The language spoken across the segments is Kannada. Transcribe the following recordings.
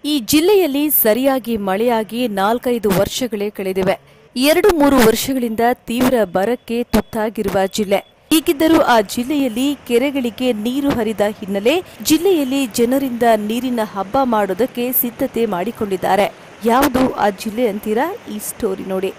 ಈ ಜಿಲ್ಲೆಯಲ್ಲಿ ಸರಿಯಾಗಿ ಮಳೆಯಾಗಿ ನಾಲ್ಕೈದು ವರ್ಷಗಳೇ ಕಳೆದಿವೆ ಎರಡು ಮೂರು ವರ್ಷಗಳಿಂದ ತೀವ್ರ ಬರಕ್ಕೆ ತುತ್ತಾಗಿರುವ ಜಿಲ್ಲೆ ಹೀಗಿದ್ದರೂ ಆ ಜಿಲ್ಲೆಯಲ್ಲಿ ಕೆರೆಗಳಿಗೆ ನೀರು ಹರಿದ ಹಿನ್ನೆಲೆ ಜಿಲ್ಲೆಯಲ್ಲಿ ಜನರಿಂದ ನೀರಿನ ಹಬ್ಬ ಮಾಡೋದಕ್ಕೆ ಸಿದ್ಧತೆ ಮಾಡಿಕೊಂಡಿದ್ದಾರೆ ಯಾವುದು ಆ ಜಿಲ್ಲೆ ಅಂತೀರಾ ಈ ಸ್ಟೋರಿ ನೋಡಿ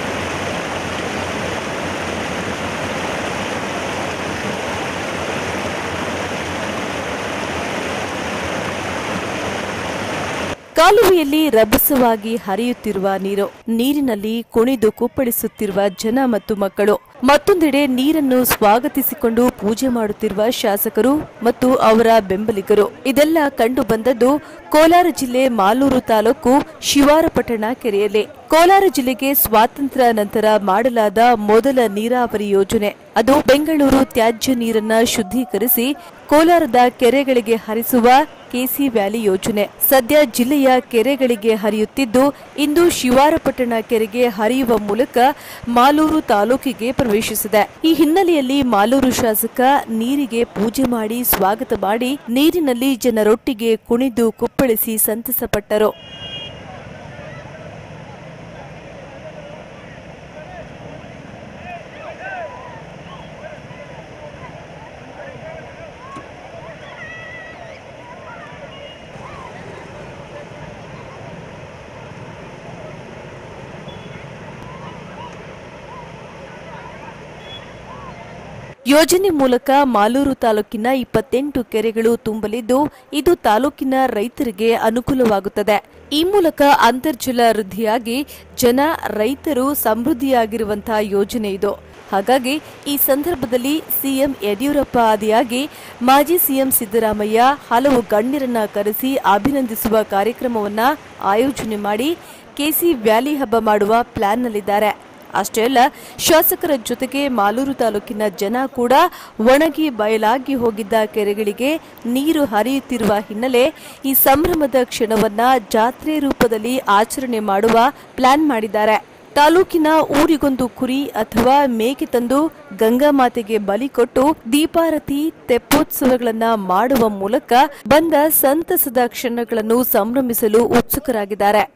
ಕಾಲುವೆಯಲ್ಲಿ ರಭಸವಾಗಿ ಹರಿಯುತ್ತಿರುವ ನೀರು ನೀರಿನಲ್ಲಿ ಕುಣಿದು ಕುಪ್ಪಳಿಸುತ್ತಿರುವ ಜನ ಮತ್ತು ಮಕ್ಕಳು ಮತ್ತೊಂದೆಡೆ ನೀರನ್ನು ಸ್ವಾಗತಿಸಿಕೊಂಡು ಪೂಜೆ ಮಾಡುತ್ತಿರುವ ಶಾಸಕರು ಮತ್ತು ಅವರ ಬೆಂಬಲಿಗರು ಇದೆಲ್ಲ ಕಂಡು ಬಂದದ್ದು ಕೋಲಾರ ಜಿಲ್ಲೆ ಮಾಲೂರು ತಾಲೂಕು ಶಿವಾರಪಟ್ಟಣ ಕೆರೆಯಲ್ಲಿ ಕೋಲಾರ ಜಿಲ್ಲೆಗೆ ಸ್ವಾತಂತ್ರ್ಯ ನಂತರ ಮಾಡಲಾದ ಮೊದಲ ನೀರಾವರಿ ಯೋಜನೆ ಅದು ಬೆಂಗಳೂರು ತ್ಯಾಜ್ಯ ನೀರನ್ನ ಶುದ್ಧೀಕರಿಸಿ ಕೋಲಾರದ ಕೆರೆಗಳಿಗೆ ಹರಿಸುವ ಕೆಸಿ ವ್ಯಾಲಿ ಯೋಜನೆ ಸದ್ಯ ಜಿಲ್ಲೆಯ ಕೆರೆಗಳಿಗೆ ಹರಿಯುತ್ತಿದ್ದು ಇಂದು ಶಿವಾರಪಟ್ಟಣ ಕೆರೆಗೆ ಹರಿಯುವ ಮೂಲಕ ಮಾಲೂರು ತಾಲೂಕಿಗೆ ಪ್ರವೇಶಿಸಿದೆ ಈ ಹಿನ್ನೆಲೆಯಲ್ಲಿ ಮಾಲೂರು ಶಾಸಕ ನೀರಿಗೆ ಪೂಜೆ ಮಾಡಿ ಸ್ವಾಗತ ಮಾಡಿ ನೀರಿನಲ್ಲಿ ಜನರೊಟ್ಟಿಗೆ ಕುಣಿದು ಕುಪ್ಪಳಿಸಿ ಸಂತಸಪಟ್ಟರು ಯೋಜನೆ ಮೂಲಕ ಮಾಲೂರು ತಾಲೂಕಿನ ಇಪ್ಪತ್ತೆಂಟು ಕೆರೆಗಳು ತುಂಬಲಿದ್ದು ಇದು ತಾಲೂಕಿನ ರೈತರಿಗೆ ಅನುಕೂಲವಾಗುತ್ತದೆ ಈ ಮೂಲಕ ಅಂತರ್ಜಲ ವೃದ್ಧಿಯಾಗಿ ಜನ ರೈತರು ಸಮೃದ್ಧಿಯಾಗಿರುವಂತಹ ಯೋಜನೆ ಇದು ಹಾಗಾಗಿ ಈ ಸಂದರ್ಭದಲ್ಲಿ ಸಿಎಂ ಯಡಿಯೂರಪ್ಪ ಆದಿಯಾಗಿ ಮಾಜಿ ಸಿಎಂ ಸಿದ್ದರಾಮಯ್ಯ ಹಲವು ಗಣ್ಯರನ್ನ ಕರೆಸಿ ಅಭಿನಂದಿಸುವ ಕಾರ್ಯಕ್ರಮವನ್ನ ಆಯೋಜನೆ ಮಾಡಿ ಕೆಸಿ ವ್ಯಾಲಿ ಹಬ್ಬ ಮಾಡುವ ಪ್ಲಾನ್ನಲ್ಲಿದ್ದಾರೆ ಅಷ್ಟೇ ಅಲ್ಲ ಶಾಸಕರ ಜೊತೆಗೆ ಮಾಲೂರು ತಾಲೂಕಿನ ಜನ ಕೂಡ ಒಣಗಿ ಬಯಲಾಗಿ ಹೋಗಿದ್ದ ಕೆರೆಗಳಿಗೆ ನೀರು ಹರಿಯುತ್ತಿರುವ ಹಿನ್ನೆಲೆ ಈ ಸಂಭ್ರಮದ ಕ್ಷಣವನ್ನ ಜಾತ್ರೆ ರೂಪದಲ್ಲಿ ಆಚರಣೆ ಮಾಡುವ ಪ್ಲಾನ್ ಮಾಡಿದ್ದಾರೆ ತಾಲೂಕಿನ ಊರಿಗೊಂದು ಕುರಿ ಅಥವಾ ಮೇಕೆ ತಂದು ಗಂಗಾ ಮಾತೆಗೆ ಬಲಿ ಕೊಟ್ಟು ದೀಪಾರತಿ ತೆಪ್ಪೋತ್ಸವಗಳನ್ನ ಮಾಡುವ ಮೂಲಕ ಬಂದ ಸಂತಸದ ಕ್ಷಣಗಳನ್ನು ಸಂಭ್ರಮಿಸಲು ಉತ್ಸುಕರಾಗಿದ್ದಾರೆ